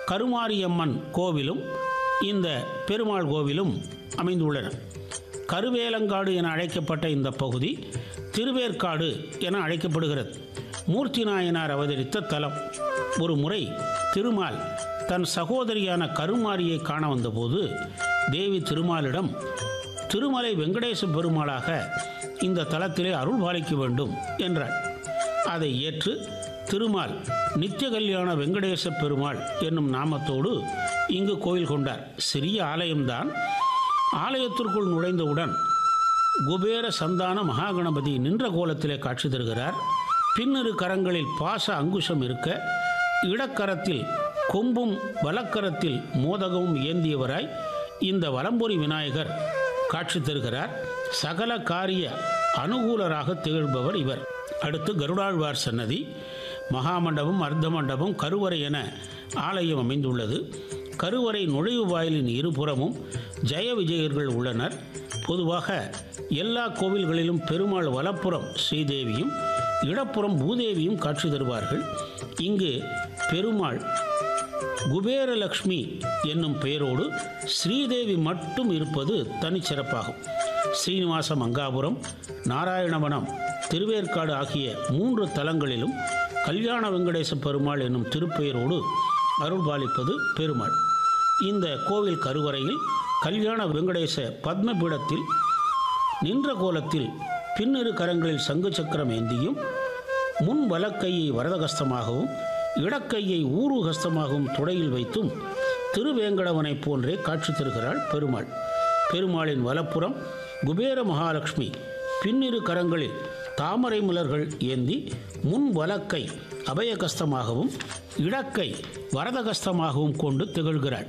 கருமாரியம்மன் கோவிலும் இந்த பெருமாள் கோவிலும் அமைந்துள்ளன கருவேலங்காடு என அழைக்கப்பட்ட இந்த பகுதி திருவேற்காடு என அழைக்கப்படுகிறது மூர்த்தி நாயனார் அவதரித்த தலம் ஒரு முறை திருமால் தன் சகோதரியான கருமாரியை காண வந்தபோது தேவி திருமாலிடம் திருமலை வெங்கடேச பெருமாளாக இந்த தலத்திலே அருள் பாலிக்க வேண்டும் என்றாள் அதை ஏற்று திருமால் நித்திய கல்யாண வெங்கடேச பெருமாள் என்னும் நாமத்தோடு இங்கு கோயில் கொண்டார் சிறிய ஆலயம்தான் ஆலயத்திற்குள் நுழைந்தவுடன் குபேர சந்தான மகாகணபதி நின்ற கோலத்திலே காட்சி தருகிறார் பின்னிரு கரங்களில் பாச அங்குஷம் இருக்க இடக்கரத்தில் கொம்பும் வலக்கரத்தில் மோதகமும் ஏந்தியவராய் இந்த வலம்புரி விநாயகர் காட்சி தருகிறார் சகல காரிய அனுகூலராக திகழ்பவர் இவர் அடுத்து கருடாழ்வார் சன்னதி மகாமண்டபம் அர்த்த மண்டபம் கருவறை என ஆலயம் அமைந்துள்ளது கருவறை நுழைவு வாயிலின் இருபுறமும் ஜெய விஜயர்கள் உள்ளனர் பொதுவாக எல்லா கோவில்களிலும் பெருமாள் வலப்புறம் ஸ்ரீதேவியும் இடப்புறம் பூதேவியும் காட்சி தருவார்கள் இங்கு பெருமாள் குபேரலக்ஷ்மி என்னும் பெயரோடு ஸ்ரீதேவி மட்டும் இருப்பது தனிச்சிறப்பாகும் ஸ்ரீனிவாச மங்காபுரம் நாராயணவனம் திருவேற்காடு ஆகிய மூன்று தலங்களிலும் கல்யாண வெங்கடேச பெருமாள் என்னும் திருப்பெயரோடு அருள்பாலிப்பது பெருமாள் இந்த கோவில் கருவறையில் கல்யாண வெங்கடேச பத்மபீடத்தில் நின்ற கோலத்தில் பின்னிரு கரங்களில் சங்கு சக்கரம் ஏந்தியும் முன் வலக்கையை வரதகஸ்தமாகவும் இடக்கையை ஊருகஸ்தமாகவும் துடையில் வைத்தும் திருவேங்கடவனைப் போன்றே காட்சி தருகிறாள் பெருமாள் பெருமாளின் வலப்புறம் குபேர மகாலட்சுமி பின்னிரு கரங்களில் தாமரை மலர்கள் ஏந்தி முன் வலக்கை அபயகஸ்தமாகவும் இடக்கை வரதகஸ்தமாகவும் கொண்டு திகழ்கிறாள்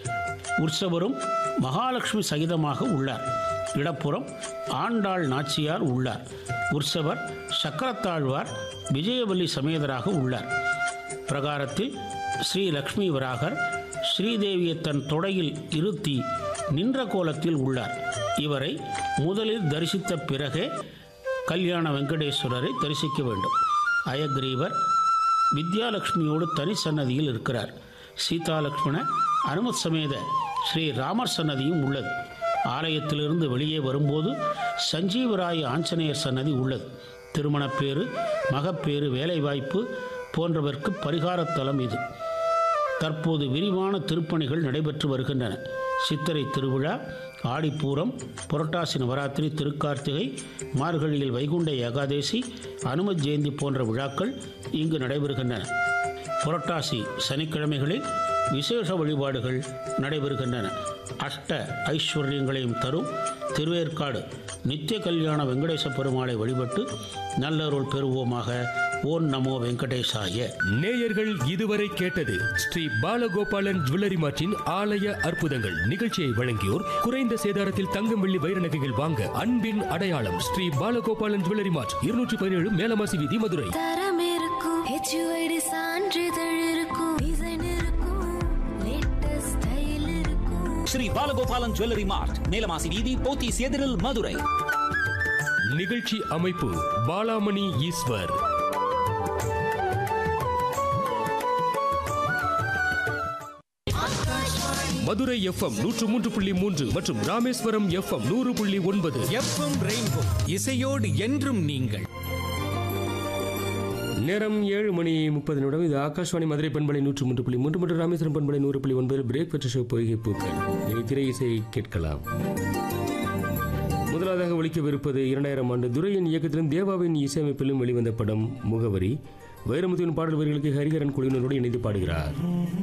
உற்சவரும் மகாலட்சுமி சகிதமாக உள்ளார் இடப்புறம் ஆண்டாள் நாச்சியார் உள்ளார் உற்சவர் சக்கரத்தாழ்வார் விஜயவல்லி சமேதராக உள்ளார் பிரகாரத்தில் ஸ்ரீ லக்ஷ்மி வராகர் ஸ்ரீதேவியை தன் தொடையில் இருத்தி நின்ற கோலத்தில் உள்ளார் இவரை முதலில் தரிசித்த பிறகே கல்யாண வெங்கடேஸ்வரரை தரிசிக்க வேண்டும் அயக்ரீவர் வித்யாலட்சுமியோடு தனி சன்னதியில் இருக்கிறார் சீதாலக்ஷ்மண அனுமத் சமேத ஸ்ரீ ராமர் சன்னதியும் உள்ளது ஆலயத்திலிருந்து வெளியே வரும்போது சஞ்சீவராய ஆஞ்சநேயர் சன்னதி உள்ளது திருமணப்பேறு மகப்பேறு வேலைவாய்ப்பு போன்றவர்க்கு பரிகாரத்தலம் இது தற்போது விரிவான திருப்பணிகள் நடைபெற்று வருகின்றன சித்திரை திருவிழா ஆடிப்பூரம் புரட்டாசி நவராத்திரி திருக்கார்த்திகை மார்கழியில் வைகுண்ட ஏகாதேசி அனுமத் ஜெயந்தி போன்ற விழாக்கள் இங்கு நடைபெறுகின்றன புரட்டாசி சனிக்கிழமைகளில் விசேஷ வழிபாடுகள் நடைபெறுகின்றன அஷ்ட ஐஸ்வர்யங்களையும் தரும் திருவேற்காடு நித்திய கல்யாண வெங்கடேச பெருமாளை வழிபட்டு நல்லருள் பெறுவோமாக ஓம் நமோ வெங்கடேசாய நேயர்கள் இதுவரை கேட்டது ஸ்ரீ பாலகோபாலன் ஜுவல்லரி மார்ட்டின் ஆலய அற்புதங்கள் நிகழ்ச்சியை வழங்கியோர் குறைந்த சேதாரத்தில் தங்கம் வெள்ளி வைர நகைகள் வாங்க அன்பின் அடையாளம் ஸ்ரீ பாலகோபாலன் ஜுவல்லரி மார்ட் இருநூற்றி பதினேழு மேலமாசி வீதி மதுரை தரம் இருக்கும் ஹெச்யூஐடி சான்றிதழ் இருக்கும் டிசைன் இருக்கும் லேட்டஸ்ட் ஸ்டைல் இருக்கும் ஸ்ரீ பாலகோபாலன் ஜுவல்லரி மார்ட் மேலமாசி வீதி போத்தீஸ் எதிரில் மதுரை நிகழ்ச்சி அமைப்பு பாலாமணி ஈஸ்வர் மதுரை எஃப்எம் நூற்று மூன்று புள்ளி மூன்று மற்றும் ராமேஸ்வரம் எஃப்எம் நூறு புள்ளி ஒன்பது எஃப்எம் ரெயின்போ இசையோடு என்றும் நீங்கள் நேரம் ஏழு மணி முப்பது நிமிடம் இது ஆகாஷ்வாணி மதுரை பண்பலை நூற்று மூன்று புள்ளி மூன்று மற்றும் ராமேஸ்வரம் பண்பலை நூறு புள்ளி ஒன்பது பிரேக் பெற்ற ஷோ பொய்கை பூக்கள் இனி திரை இசையை கேட்கலாம் முதலாவதாக ஒழிக்கவிருப்பது இரண்டாயிரம் ஆண்டு துரையின் இயக்கத்திலும் தேவாவின் இசையமைப்பிலும் வெளிவந்த படம் முகவரி வைரமுத்துவின் பாடல் வரிகளுக்கு ஹரிஹரன் குழுவினரோடு இணைந்து பாடுகிறார்